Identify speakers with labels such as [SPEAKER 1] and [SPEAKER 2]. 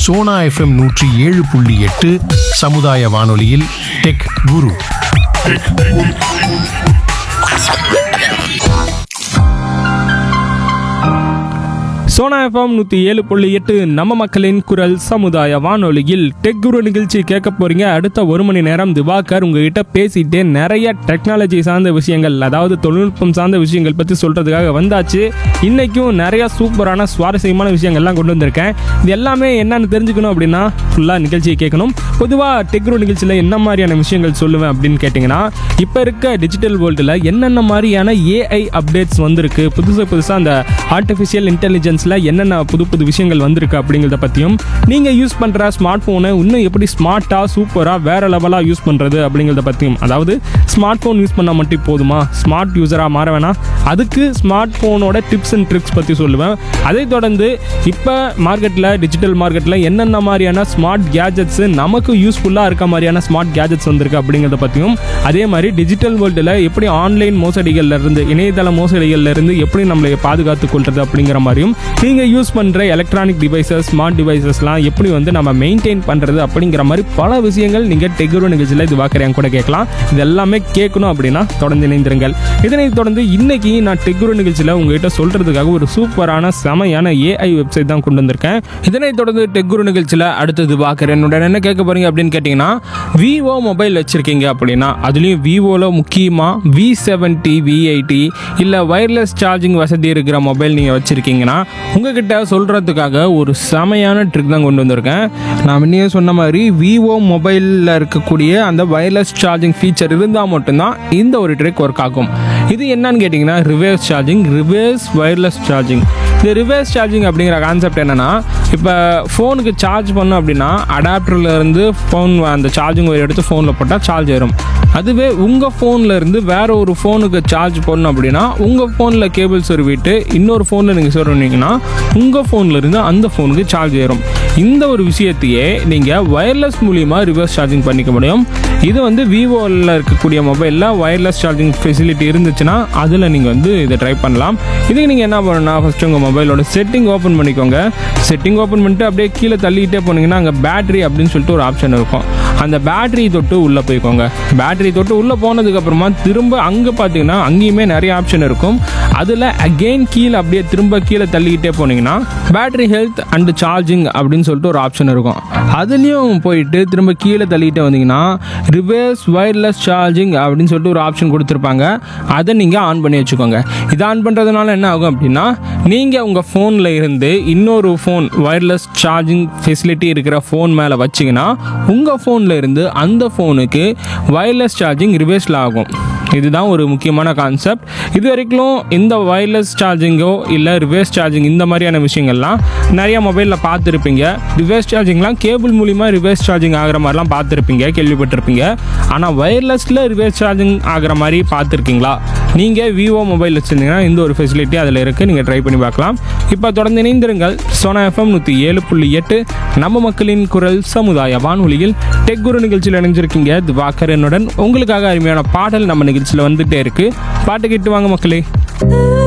[SPEAKER 1] Sona FM நூற்றி ஏழு புள்ளி எட்டு சமுதாய வானொலியில் டெக் குரு
[SPEAKER 2] சோனா எஃப்எம் நூற்றி ஏழு புள்ளி எட்டு நம்ம மக்களின் குரல் சமுதாய வானொலியில் டெக் குரு நிகழ்ச்சி கேட்க போறீங்க அடுத்த ஒரு மணி நேரம் திவாகர் உங்ககிட்ட பேசிட்டே நிறைய டெக்னாலஜி சார்ந்த விஷயங்கள் அதாவது தொழில்நுட்பம் சார்ந்த விஷயங்கள் பற்றி சொல்றதுக்காக வந்தாச்சு இன்னைக்கும் நிறைய சூப்பரான சுவாரஸ்யமான விஷயங்கள்லாம் கொண்டு வந்திருக்கேன் இது எல்லாமே என்னன்னு தெரிஞ்சுக்கணும் அப்படின்னா ஃபுல்லாக நிகழ்ச்சியை கேட்கணும் பொதுவாக டெக் குரு நிகழ்ச்சியில் என்ன மாதிரியான விஷயங்கள் சொல்லுவேன் அப்படின்னு கேட்டிங்கன்னா இப்போ இருக்க டிஜிட்டல் வேர்ல்டில் என்னென்ன மாதிரியான ஏஐ அப்டேட்ஸ் வந்திருக்கு புதுசு புதுசாக அந்த ஆர்டிஃபிஷியல் இன்டெலிஜென்ஸில் என்னென்ன புது புது விஷயங்கள் வந்திருக்கு அப்படிங்கிறத பற்றியும் நீங்கள் யூஸ் பண்ணுற ஸ்மார்ட் ஃபோனை இன்னும் எப்படி ஸ்மார்ட்டாக சூப்பராக வேறு லெவலாக யூஸ் பண்ணுறது அப்படிங்கிறத பற்றியும் அதாவது ஸ்மார்ட் ஃபோன் யூஸ் பண்ணால் மட்டும் போதுமா ஸ்மார்ட் யூஸராக மாற வேணாம் அதுக்கு ஸ்மார்ட் ஃபோனோட டிப்ஸ் அண்ட் ட்ரிக்ஸ் பற்றி சொல்லுவேன் அதை தொடர்ந்து இப்போ மார்க்கெட்டில் டிஜிட்டல் மார்க்கெட்டில் என்னென்ன மாதிரியான ஸ்மார்ட் கேஜெட்ஸு நமக்கு யூஸ்ஃபுல்லாக இருக்க மாதிரியான ஸ்மார்ட் கேஜெட்ஸ் வந்திருக்கு அப்படிங்கிறத பற்றியும் அதே மாதிரி டிஜிட்டல் வேர்ல்டில் எப்படி ஆன்லைன் மோசடிகள்ல இருந்து இணையதள மோசடிகள்ல இருந்து எப்படி நம்மளை பாதுகாத்துக் கொள்றது அப்படிங்கிற மாதிரியும் நீங்கள் யூஸ் பண்ணுற எலக்ட்ரானிக் டிவைசஸ் ஸ்மார்ட் டிவைசஸ்லாம் எப்படி வந்து நம்ம மெயின்டைன் பண்ணுறது அப்படிங்கிற மாதிரி பல விஷயங்கள் நீங்கள் டெகுரு நிகழ்ச்சியில் இது வாக்கறியாங்க கூட கேட்கலாம் இது எல்லாமே கேட்கணும் அப்படின்னா தொடர்ந்து இணைந்திருங்கள் இதனைத் தொடர்ந்து இன்னைக்கு நான் டெகுரு நிகழ்ச்சியில் உங்ககிட்ட சொல்றதுக்காக ஒரு சூப்பரான செமையான ஏஐ வெப்சைட் தான் கொண்டு வந்திருக்கேன் இதனைத் தொடர்ந்து டெக்குரு நிகழ்ச்சியில் அடுத்தது பார்க்குறேன் என்னோட என்ன கேட்க போறீங்க அப்படின்னு கேட்டிங்கன்னா விவோ மொபைல் வச்சிருக்கீங்க அப்படின்னா அதுலேயும் விவோவில் முக்கியமாக வி செவன்ட்டி வி எயிட்டி இல்லை ஒயர்லெஸ் சார்ஜிங் வசதி இருக்கிற மொபைல் நீங்கள் வச்சுருக்கீங்கன்னா உங்ககிட்ட சொல்கிறதுக்காக ஒரு செமையான ட்ரிக் தான் கொண்டு வந்திருக்கேன் நான் முன்னே சொன்ன மாதிரி விவோ மொபைலில் இருக்கக்கூடிய அந்த ஒயர்லெஸ் சார்ஜிங் ஃபீச்சர் இருந்தால் மட்டும்தான் இந்த ஒரு ட்ரிக் ஒர்க் ஆகும் இது என்னன்னு கேட்டிங்கன்னா reverse charging reverse wireless charging இந்த ரிவர்ஸ் சார்ஜிங் அப்படிங்கிற கான்செப்ட் என்னென்னா இப்போ ஃபோனுக்கு சார்ஜ் பண்ணோம் அப்படின்னா அடாப்டரில் இருந்து ஃபோன் அந்த சார்ஜிங் ஒயர் எடுத்து ஃபோனில் போட்டால் சார்ஜ் ஏறும் அதுவே உங்கள் ஃபோனில் இருந்து வேற ஒரு ஃபோனுக்கு சார்ஜ் பண்ணணும் அப்படின்னா உங்கள் ஃபோனில் கேபிள் சொருவிட்டு இன்னொரு ஃபோனில் நீங்கள் சொருவினீங்கன்னா உங்கள் ஃபோனில் இருந்து அந்த ஃபோனுக்கு சார்ஜ் ஏறும் இந்த ஒரு விஷயத்தையே நீங்கள் ஒயர்லெஸ் மூலிமா ரிவர்ஸ் சார்ஜிங் பண்ணிக்க முடியும் இது வந்து விவோவில் இருக்கக்கூடிய மொபைலில் ஒயர்லெஸ் சார்ஜிங் ஃபெசிலிட்டி இருந்துச்சுன்னா அதில் நீங்கள் வந்து இதை ட்ரை பண்ணலாம் இதுக்கு நீங்கள் என்ன பண்ணணும்னா ஃபஸ்ட்டு உங்கள் மொபைலோட செட்டிங் ஓப்பன் பண்ணிக்கோங்க செட்டிங் ஓப்பன் பண்ணிட்டு அப்படியே கீழே தள்ளிக்கிட்டே போனீங்கன்னா அங்கே பேட்டரி அப்படின்னு சொல்லிட்டு ஒரு ஆப்ஷன் இருக்கும் அந்த பேட்டரி தொட்டு உள்ளே போய்க்கோங்க பேட்டரி தொட்டு உள்ளே போனதுக்கப்புறமா திரும்ப அங்கே பார்த்தீங்கன்னா அங்கேயுமே நிறைய ஆப்ஷன் இருக்கும் அதில் அகெயின் கீழே அப்படியே திரும்ப கீழே தள்ளிக்கிட்டே போனீங்கன்னா பேட்டரி ஹெல்த் அண்ட் சார்ஜிங் அப்படின்னு சொல்லிட்டு ஒரு ஆப்ஷன் இருக்கும் அதுலேயும் போயிட்டு திரும்ப கீழே தள்ளிக்கிட்டே வந்தீங்கன்னா ரிவர்ஸ் ஒயர்லெஸ் சார்ஜிங் அப்படின்னு சொல்லிட்டு ஒரு ஆப்ஷன் கொடுத்துருப்பாங்க அதை நீங்கள் ஆன் பண்ணி வச்சுக்கோங்க இதை ஆன் பண்ணுறதுனால என்ன ஆகும் அப்படின்னா நீங்கள் உங்கள் ஃபோனில் இருந்து இன்னொரு ஃபோன் ஒயர்லெஸ் சார்ஜிங் ஃபெசிலிட்டி இருக்கிற ஃபோன் மேலே வச்சிங்கன்னா உங்கள் ஃபோனில் இருந்து அந்த ஃபோனுக்கு ஒயர்லெஸ் சார்ஜிங் ரிவர்ஸில் ஆகும் இதுதான் ஒரு முக்கியமான கான்செப்ட் இது வரைக்கும் இந்த ஒயர்லெஸ் சார்ஜிங்கோ இல்லை ரிவர்ஸ் சார்ஜிங் இந்த மாதிரியான விஷயங்கள்லாம் நிறைய மொபைலில் பார்த்துருப்பீங்க ரிவர்ஸ் சார்ஜிங்லாம் கேபிள் மூலிமா ரிவர்ஸ் சார்ஜிங் ஆகிற மாதிரிலாம் பார்த்துருப்பீங்க கேள்விப்பட்டிருப்பீங்க ஆனால் ஒயர்லெஸில் ரிவர்ஸ் சார்ஜிங் ஆகிற மாதிரி பார்த்துருக்கீங்களா நீங்கள் விவோ மொபைல் வச்சுருந்தீங்கன்னா இந்த ஒரு ஃபெசிலிட்டி அதில் இருக்குது நீங்கள் ட்ரை பண்ணி பார்க்கலாம் இப்போ தொடர்ந்து இணைந்திருங்கள் சோனா எஃப்எம் நூற்றி ஏழு புள்ளி எட்டு நம்ம மக்களின் குரல் சமுதாய வானொலியில் டெக் குரு நிகழ்ச்சியில் இணைஞ்சிருக்கீங்க திவாகரனுடன் உங்களுக்காக அருமையான பாடல் நம்ம நிகழ்ச்சியில் வந்துட்டே இருக்கு பாட்டு கேட்டு வாங்க மக்களே